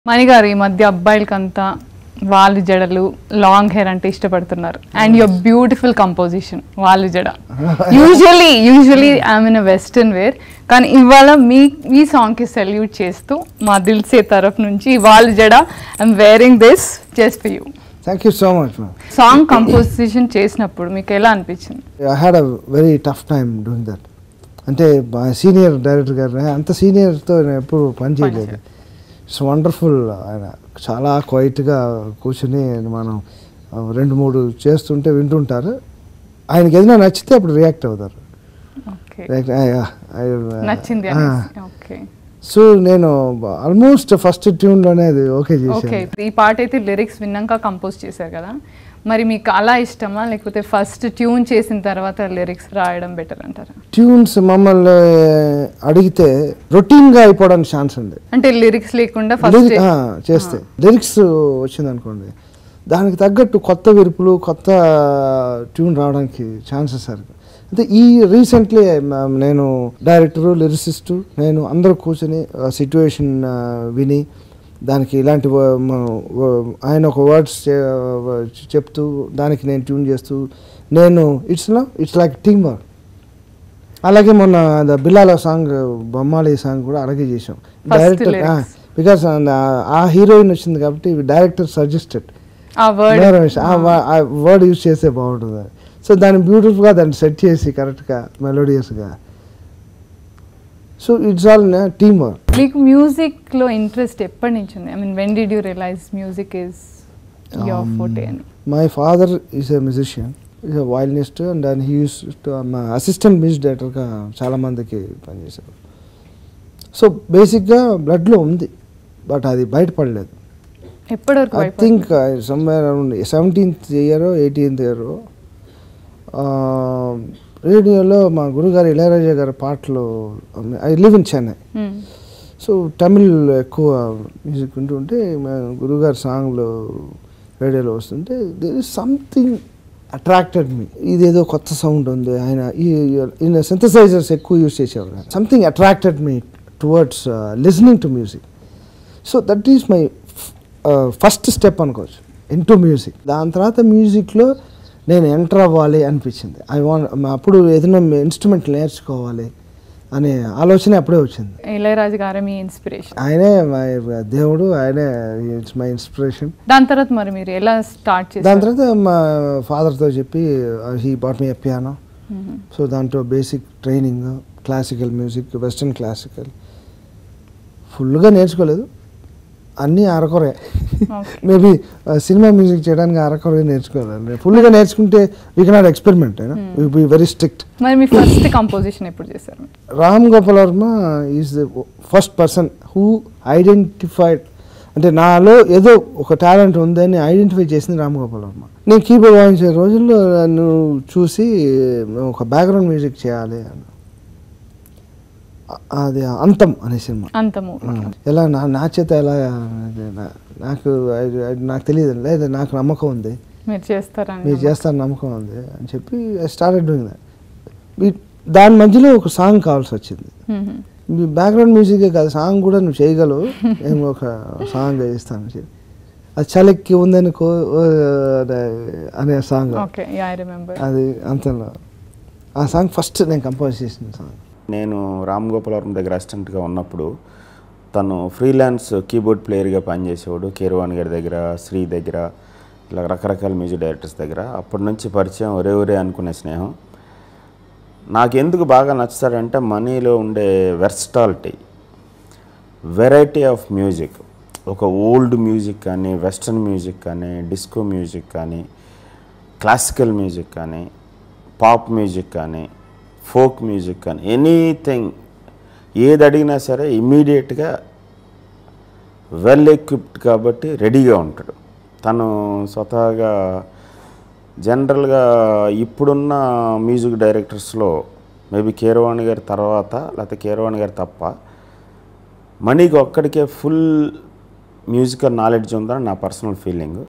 మణిగారు ఈ మధ్య అబ్బాయిలకంతా వాళ్ళు జడలు లాంగ్ హెయిర్ అంటే ఇష్టపడుతున్నారు అండ్ యువర్ బ్యూటిఫుల్ కంపోజిషన్ వాళ్ళు జడ usually usually I'm in western wear కానీ ఇవాళ మీ ఈ సాంగ్కి సెల్యూట్ చేస్తూ మా దిల్సే తరఫు నుంచి వాళ్ళు జడ I'm wearing this just for you thank you so much ma'am song composition చేసినప్పుడు మీకు ఎలా అనిపించింది I had a very tough time doing that అంటే మా సీనియర్ డైరెక్టర్ గారు అంత సీనియర్తో నేను ఎప్పుడు పని చేయలేదు ఇట్స్ వండర్ఫుల్ ఆయన చాలా క్వైట్గా కూర్చుని మనం ఆ, రెండు మూడు చేస్తుంటే వింటుంటారు ఆయనకి ఏదైనా నచ్చితే అప్పుడు రియాక్ట్ అవుతారు ఓకే React- ఆ, yeah, I- నచ్చింది ఆ. ఓకే సో నేను ఆల్మోస్ట్ ఫస్ట్ ట్యూన్లోనే అది ఓకే ఓకే చేశాను ఈ పాట అయితే లిరిక్స్ విన్నాక కంపోజ్ చేశారు కదా మరి మీకు అలా ఇష్టమా లేకపోతే ఫస్ట్ ట్యూన్ చేసిన తర్వాత లిరిక్స్ రాయడం బెటర్ అంటారా ట్యూన్స్ మమ్మల్ని అడిగితే రొటీన్గా అయిపోవడానికి ఛాన్స్ ఉంది అంటే లిరిక్స్ లేకుండా ఫస్ట్ లిరిక్ ఆ, చేస్తే లిరిక్స్ వచ్చింది అనుకోండి దానికి తగ్గట్టు కొత్త విరుపులు కొత్త ట్యూన్ రావడానికి ఛాన్సెస్ సార్ అంటే ఈ రీసెంట్లీ నేను డైరెక్టరు లిరిసిస్టు నేను అందరూ కూర్చొని సిచ్యువేషన్ విని దానికి ఇలాంటి వ- మ- వ- ఆయన ఒక వర్డ్స్ చెప్తూ దానికి నేను ట్యూన్ చేస్తూ నేను it's no it's like team work అలాగే మొన్న ద బిల్లాల సాంగ్ బొమ్మాలి సాంగ్ కూడా అలాగే చేసాం First డైరెక్టర్ lyrics. బికాస్ ఆ హీరోయిన్ వచ్చింది కాబట్టి డైరెక్టర్ సజెస్టెడ్ ఆ వర్డ్ ఆ వర్డ్ యూజ్ చేస్తే బాగుంటుంది సో దాన్ని బ్యూటిఫుల్గా దాన్ని సెట్ చేసి కరెక్ట్గా మెలోడియస్గా so it's all team work మీకు మ్యూజిక్ లో ఇంట్రెస్ట్ ఎప్పటి నుంచి ఉంది I mean when did you realise music is your forte అని my father is a musician is a violinist and దాని he used to assistant music డైరెక్టర్గా చాలామందికి పనిచేశారు సో బేసిక్గా బ్లడ్లో ఉంది బట్ అది బయటపడలేదు ఎప్పటి వరకు I think somewhere around seventeenth year eighteenth year రేడియోలో మా గురుగారు ఇళయరాజా గారి పాటలు I live in Chennai so Tamil ఎక్కువ మ్యూజిక్ వింటుంటే మా గురుగారి సాంగ్లు రేడియోలో వస్తుంటే there is something attracted me ఇదేదో కొత్త సౌండ్ ఉంది ఆయన ఈయన సింథసైజర్స్ ఎక్కువ యూస్ చేసేవారు something attracted me towards listening to music so that is my first step అనుకోవచ్చు ఇన్ టు మ్యూజిక్ దాని తర్వాత మ్యూజిక్లో నేను ఎంటర్ అవ్వాలి అనిపించింది ఐ వాంట్ అప్పుడు ఏదైనా ఇన్స్ట్రుమెంట్ నేర్చుకోవాలి అనే ఆలోచన అప్పుడే వచ్చింది ఇళయరాజు గారే మీ ఇన్స్పిరేషన్ ఆయనే మా దేవుడు ఆయనే ఇట్స్ మై ఇన్స్పిరేషన్ దాని తర్వాత మరి మీరు ఎలా స్టార్ట్ దాని చేశారు తర్వాత మా ఫాదర్తో చెప్పి he bought me piano so దాంట్లో basic training classical music western classical ఫుల్గా నేర్చుకోలేదు అన్నీ అరకొరే ఓకే మేబీ సినిమా మ్యూజిక్ చేయడానికి అరకొరే నేర్చుకోవాలి ఫుల్గా నేర్చుకుంటే we cannot experiment we be very strict మరి మీ ఫస్ట్ కంపోజిషన్ ఎప్పుడు చేశారు మీరు? Ram Gopal Varma is the first person who identified అంటే నాలో ఏదో ఒక టాలెంట్ ఉందని ఐడెంటిఫై చేసింది రామ్ గోపాల్ వర్మ నేను కీబోర్డ్ వాయించే రోజుల్లో నన్ను చూసి ఒక బ్యాక్గ్రౌండ్ మ్యూజిక్ చేయాలి అన్న అది అంతం అనే సినిమా అంత మూవీ ఆ, ఎలా నా నా చేత ఎలా అది నా- నాకు అది- అది నాకు తెలియదు లేదు నాకు నమ్మకం ఉంది మీరు చేస్తారని మీరు చేస్తారు నమ్మకం ఉంది అని చెప్పి స్టార్టెడ్ డూయింగ్ దట్ దాని మధ్యలో ఒక సాంగ్ కావాల్సి వచ్చింది మ్మ్. మీ బ్యాక్గ్రౌండ్ మ్యూజికే కాదు సాంగ్ కూడా నువ్వు చేయగలవు నేను ఒక సాంగ్ చేస్తాను చెప్పి అది చలెక్కి ఉందనుకో ఓ, అదే- అనే సాంగ్ ఓకే ఐ రిమెంబర్ అది అంతలో ఆ సాంగ్ ఫస్ట్ నేను కంపోజ్ చేసిన సాంగ్ నేను రామ్ గోపాలవరం దగ్గర అసిస్టెంట్గా ఉన్నప్పుడు తను ఫ్రీలాన్స్ కీబోర్డ్ ప్లేయర్గా పనిచేసేవాడు కీరవాణి గారి దగ్గర శ్రీ దగ్గర ఇలా రకరకాల మ్యూజిక్ డైరెక్టర్స్ దగ్గర అప్పటి నుంచి పరిచయం ఒరే ఒరే అనుకునే స్నేహం నాకు ఎందుకు బాగా నచ్చుతాడంటే మనీలో ఉండే వెర్స్టాలిటీ వెరైటీ ఆఫ్ మ్యూజిక్ ఒక ఓల్డ్ మ్యూజిక్ కానీ వెస్ట్రన్ మ్యూజిక్ కానీ డిస్కో మ్యూజిక్ కానీ క్లాసికల్ మ్యూజిక్ కానీ పాప్ మ్యూజిక్ కానీ ఫోక్ మ్యూజిక్ కానీ ఎనీథింగ్ ఏది అడిగినా సరే ఇమీడియట్గా వెల్ ఎక్విప్డ్ కాబట్టి రెడీగా ఉంటాడు తను స్వతహాగా జనరల్గా ఇప్పుడున్న మ్యూజిక్ డైరెక్టర్స్లో మేబీ కీరవాణి గారి తర్వాత లేకపోతే కీరవాణి గారి తప్ప మనీకి ఒక్కడికే ఫుల్ మ్యూజికల్ నాలెడ్జ్ ఉందని నా పర్సనల్ ఫీలింగ్